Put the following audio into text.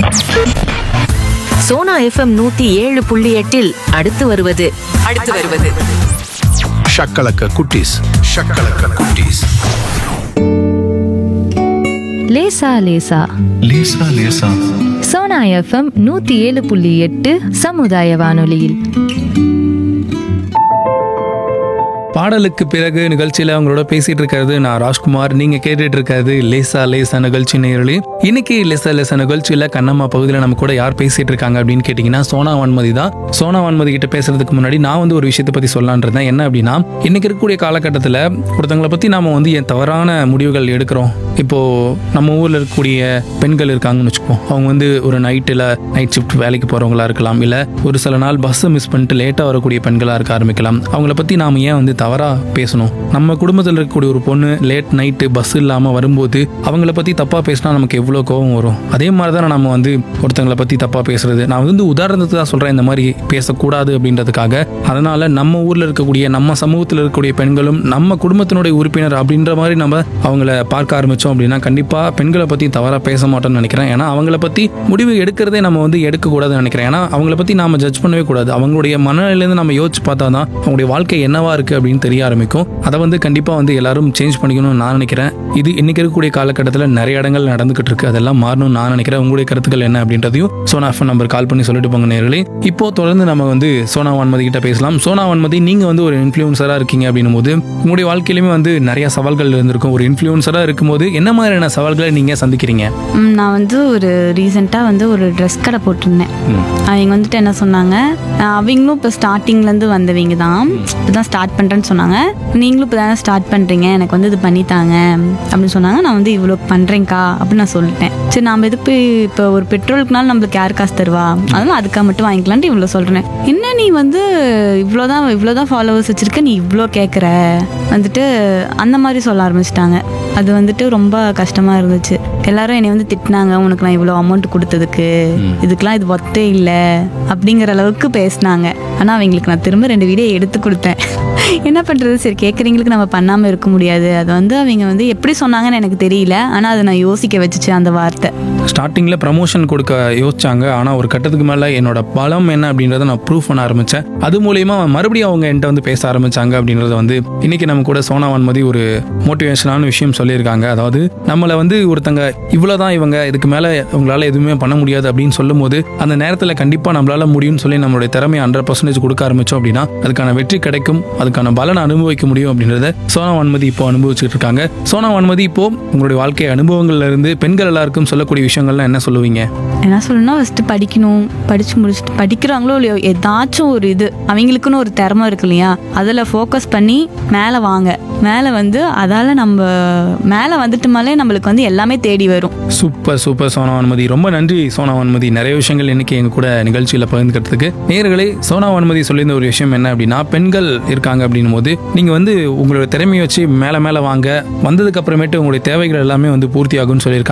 Sona FM நூத்தி ஏழு புள்ளி எட்டில் அடுத்து வருவது அடுத்து வருவது ஷக்கலக்க குட்டீஸ் ஷக்கலக்க குட்டீஸ் லேசா லேசா லேசா லேசா சோனா எஃப்எம் நூத்தி ஏழு புள்ளி எட்டு சமுதாய வானொலியில் பாடலுக்கு பிறகு நிகழ்ச்சியில அவங்களோட பேசிட்டு இருக்கிறது நான் ராஜ்குமார் நீங்க கேட்டுட்டு இருக்கிறது லேசா லேசா நிகழ்ச்சி நேரலி இன்னைக்கு லேசா லேசா நிகழ்ச்சியில கண்ணம்மா பகுதியில் நம்ம கூட யார் பேசிட்டு இருக்காங்க அப்படின்னு கேட்டீங்கன்னா சோனா வான்மதி தான் சோனா வான்மதி கிட்ட பேசுறதுக்கு முன்னாடி நான் வந்து ஒரு விஷயத்தை பத்தி சொல்லலான் இருந்தேன் என்ன அப்படின்னா இன்னைக்கு இருக்கக்கூடிய காலகட்டத்தில் ஒருத்தவங்களை பத்தி நாம வந்து என் தவறான முடிவுகள் எடுக்கிறோம் இப்போ நம்ம ஊர்ல இருக்கக்கூடிய பெண்கள் இருக்காங்கன்னு வச்சுப்போம் அவங்க வந்து ஒரு நைட்டில் நைட் ஷிஃப்ட் வேலைக்கு போறவங்களா இருக்கலாம் இல்ல ஒரு சில நாள் பஸ்ஸை மிஸ் பண்ணிட்டு லேட்டா வரக்கூடிய பெண்களா இருக்க ஆரம்பிக்கலாம் அவங்கள பத்தி நாம ஏன் வந்து தவறா பேசணும் நம்ம குடும்பத்தில் இருக்கக்கூடிய ஒரு பொண்ணு லேட் நைட்டு பஸ் இல்லாம வரும்போது அவங்கள பத்தி தப்பா பேசினா நமக்கு எவ்வளவு கோவம் வரும் அதே மாதிரி தான் நம்ம வந்து ஒருத்தங்களை பத்தி தப்பா பேசுறது நான் வந்து உதாரணத்துக்கு தான் சொல்றேன் இந்த மாதிரி பேசக்கூடாது அப்படின்றதுக்காக அதனால நம்ம ஊர்ல இருக்கக்கூடிய நம்ம சமூகத்தில் இருக்கக்கூடிய பெண்களும் நம்ம குடும்பத்தினுடைய உறுப்பினர் அப்படின்ற மாதிரி நம்ம அவங்கள பார்க்க ஆரம்பிச்சோம் அப்படின்னா கண்டிப்பா பெண்களை பத்தி தவறா பேச மாட்டோம்னு நினைக்கிறேன் ஏன்னா அவங்கள பத்தி முடிவு எடுக்கிறதே நம்ம வந்து எடுக்கக்கூடாதுன்னு நினைக்கிறேன் ஏன்னா அவங்கள பத்தி நாம ஜட்ஜ் பண்ணவே கூடாது அவங்களுடைய மனநிலையிலேருந்து நம்ம யோசிச்சு பார்த்தா தான் அவங்களுடைய வாழ்க்கை என்னவா இருக்கு அப்படின்னு தெரிய ஆரம்பிக்கும் அதை வந்து கண்டிப்பா வந்து எல்லாரும் சேஞ்ச் பண்ணிக்கணும்னு நான் நினைக்கிறேன் இது இன்னைக்கு இருக்கக்கூடிய காலகட்டத்தில் நிறைய இடங்கள் நடந்துகிட்டு இருக்கு அதெல்லாம் மாறணும்னு நான் நினைக்கிறேன் உங்களுடைய கருத்துக்கள் என்ன அப்படின்றதையும் சோனா எஃப்எம் நம்பர் கால் பண்ணி சொல்லிட்டு போங்க நேர்களே இப்போ தொடர்ந்து நம்ம வந்து சோனா வான்மதி கிட்ட பேசலாம் சோனா வான்மதி நீங்க வந்து ஒரு இன்ஃப்ளூயன்சரா இருக்கீங்க அப்படின்னும் போது உங்களுடைய வாழ்க்கையிலுமே வந்து நிறைய சவால்கள் இருந்திருக்கும் ஒரு இன்ஃப்ளூயன்சரா இருக்கும்போது என்ன மாதிரியான சவால்களை நீங்க சந்திக்கிறீங்க ம், நான் வந்து ஒரு ரீசெண்டாக வந்து ஒரு ட்ரெஸ் கடை போட்டிருந்தேன் அவங்க வந்துட்டு என்ன சொன்னாங்க அஹ் அவங்களும் இப்போ ஸ்டார்டிங்லேருந்து வந்தவங்க தான் இப்போ தான் ஸ்டார்ட் பண்ணுறேன்னு சொன்னாங்க நீங்களும் இப்போ தானே ஸ்டார்ட் பண்ணுறீங்க எனக்கு வந்து இது பண்ணித்தாங்க அப்படின்னு சொன்னாங்க நான் வந்து இவ்வளோ பண்ணுறேங்க்கா அப்படின்னு நான் சொல்லிட்டேன் சரி நாம் எதுக்கு இப்போ ஒரு பெட்ரோலுக்குனாலும் நம்மளுக்கு யார் காசு தருவா அதனால அதுக்காக மட்டும் வாங்கிக்கலான்ட்டு இவ்வளோ சொல்கிறேன் என்ன நீ வந்து இவ்வளோதான் இவ்வளோதான் ஃபாலோவர்ஸ் வச்சுருக்க நீ இவ்வளோ கேட்குற வந்துட்டு அந்த மாதிரி சொல்ல ஆரம்பிச்சிட்டாங்க அது வந்துட்டு ரொம்ப கஷ்டமாக இருந்துச்சு எல்லாரும் என்னை வந்து திட்டினாங்க உனக்கு நான் இவ்வளோ அமௌண்ட் கொடுத்ததுக்கு இதுக்கெல்லாம் இது ஒத்தே இல்லை அப்படிங்கிற அளவுக்கு பேசினாங்க ஆனால் அவங்களுக்கு நான் திரும்ப ரெண்டு வீடியோ எடுத்து கொடுத்தேன் என்ன பண்ணுறது சரி கேட்குறீங்களுக்கு நம்ம பண்ணாமல் இருக்க முடியாது அது வந்து அவங்க வந்து எப்படி சொன்னாங்கன்னு எனக்கு தெரியல ஆனால் அதை நான் யோசிக்க வச்சுச்சு அந்த வார்த்தை ஸ்டார்டிங்கில் ப்ரமோஷன் கொடுக்க யோசிச்சாங்க ஆனால் ஒரு கட்டத்துக்கு மேலே என்னோட பலம் என்ன அப்படின்றத நான் ப்ரூவ் பண்ண ஆரம்பித்தேன் அது மூலயமா மறுபடியும் அவங்க என்கிட்ட வந்து பேச ஆரம்பிச்சாங்க அப்படின்றத வந்து இன்னைக்கு நம்ம கூட சோனா வன்மதி ஒரு மோட்டிவேஷனான விஷயம் சொல்லியிருக்காங்க அதாவது நம்மளை வந்து ஒருத்தங்க இவ்வளோதான் இவங்க இதுக்கு மேலே உங்களால் எதுவுமே பண்ண முடியாது அப்படின்னு சொல்லும்போது அந்த நேரத்தில் கண்டிப்பாக நம்மளால முடியும்னு சொல்லி நம்மளுடைய திறமையை ஹண்ட்ரட் பர்சன்டேஜ் கொடுக்க ஆரம்பிச்சோம் அப்படின்னா அதுக்கான வெற்றி கிடைக்கும் அதுக்கான பலனை அனுபவிக்க முடியும் அப்படின்றத சோனா வன்மதி இப்போ அனுபவிச்சுட்டு இருக்காங்க சோனா வன்மதி இப்போ உங்களுடைய வாழ்க்கை அனுபவங்கள்ல இருந்து பெண்கள் எல்லாருக்கும் சொல்லக்கூடிய விஷயங்கள்லாம் என்ன சொல்லுவீங்க என்ன சொல்லணும்னா ஃபஸ்ட்டு படிக்கணும் படித்து முடிச்சுட்டு படிக்கிறாங்களோ இல்லையோ ஏதாச்சும் ஒரு இது அவங்களுக்குன்னு ஒரு திறமை இருக்கு இல்லையா அதில் ஃபோக்கஸ் பண்ணி மேலே வாங்க மேலே வந்து அதால் நம்ம மேலே வந்துட்டுமாலே நம்மளுக்கு வந்து எல்லாமே தேடி வரும் சூப்பர் சூப்பர் சோனா வன்மதி ரொம்ப நன்றி சோனா வன்மதி நிறைய விஷயங்கள் இன்னைக்கு எங்க கூட நிகழ்ச்சியில பகிர்ந்துக்கிறதுக்கு நேர்களே சோனா வன்மதி சொல்லியிருந்த ஒரு விஷயம் என்ன அப்படின்னா பெண்கள் இருக்காங்க அப்படின்னும் போது நீங்க வந்து உங்களோட திறமையை வச்சு மேல மேல வாங்க வந்ததுக்கு அப்புறமேட்டு உங்களுடைய தேவைகள் எல்லாமே வந்து பூர்த்தி ஆகும்னு சொல்லியிருக்காங்க